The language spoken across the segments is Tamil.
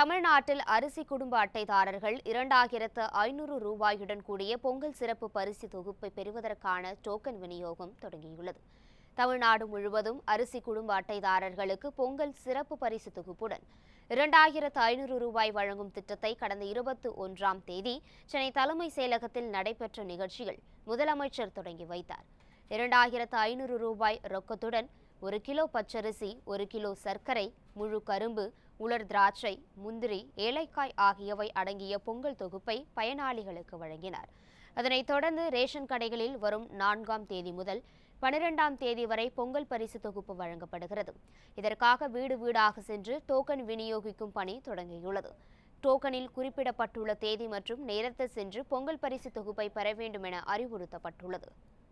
தமிழ்நாட்டில் அரிசி குடும்ப அட்டைதாரர்கள் இரண்டாயிரத்து ஐநூறு ரூபாயுடன் கூடிய பொங்கல் சிறப்பு பரிசு தொகுப்பை பெறுவதற்கான டோக்கன் விநியோகம் தொடங்கியுள்ளது தமிழ்நாடு முழுவதும் அரிசி குடும்ப அட்டைதாரர்களுக்கு பொங்கல் சிறப்பு பரிசு தொகுப்புடன் இரண்டாயிரத்து ஐநூறு ரூபாய் வழங்கும் திட்டத்தை கடந்த இருபத்தி ஒன்றாம் தேதி சென்னை தலைமை செயலகத்தில் நடைபெற்ற நிகழ்ச்சியில் முதலமைச்சர் தொடங்கி வைத்தார் இரண்டாயிரத்து ஐநூறு ரூபாய் ரொக்கத்துடன் ஒரு கிலோ பச்சரிசி ஒரு கிலோ சர்க்கரை முழு கரும்பு உலர் திராட்சை முந்திரி ஏலைக்காய் ஆகியவை அடங்கிய பொங்கல் தொகுப்பை பயனாளிகளுக்கு வழங்கினார் அதனைத் தொடர்ந்து ரேஷன் கடைகளில் வரும் நான்காம் தேதி முதல் பனிரெண்டாம் தேதி வரை பொங்கல் பரிசு தொகுப்பு வழங்கப்படுகிறது இதற்காக வீடு வீடாக சென்று டோக்கன் விநியோகிக்கும் பணி தொடங்கியுள்ளது டோக்கனில் குறிப்பிடப்பட்டுள்ள தேதி மற்றும் நேரத்தில் சென்று பொங்கல் பரிசு தொகுப்பை பெற வேண்டும் என அறிவுறுத்தப்பட்டுள்ளது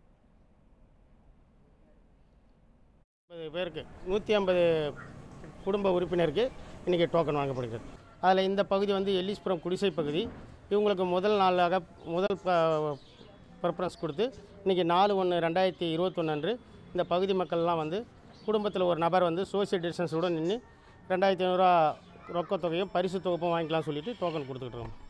ஐம்பது பேருக்கு நூற்றி ஐம்பது குடும்ப உறுப்பினருக்கு இன்றைக்கி டோக்கன் வழங்கப்படுகிறது அதில் இந்த பகுதி வந்து எல்லீஸ்புரம் குடிசை பகுதி இவங்களுக்கு முதல் நாளாக முதல் ப்ரிஃபரன்ஸ் கொடுத்து இன்றைக்கி நாலு ஒன்று ரெண்டாயிரத்தி இருபத்தொன்று அன்று இந்த பகுதி மக்கள்லாம் வந்து குடும்பத்தில் ஒரு நபர் வந்து சோசியல் டிஸ்டன்ஸோடு நின்று ரெண்டாயிரத்தி ஐநூறுரூவா ரொக்கத் தொகையும் பரிசு தொகுப்பும் வாங்கிக்கலாம் சொல்லிட்டு டோக்கன் கொடுத்துக்கிட்டு இருக்கோம்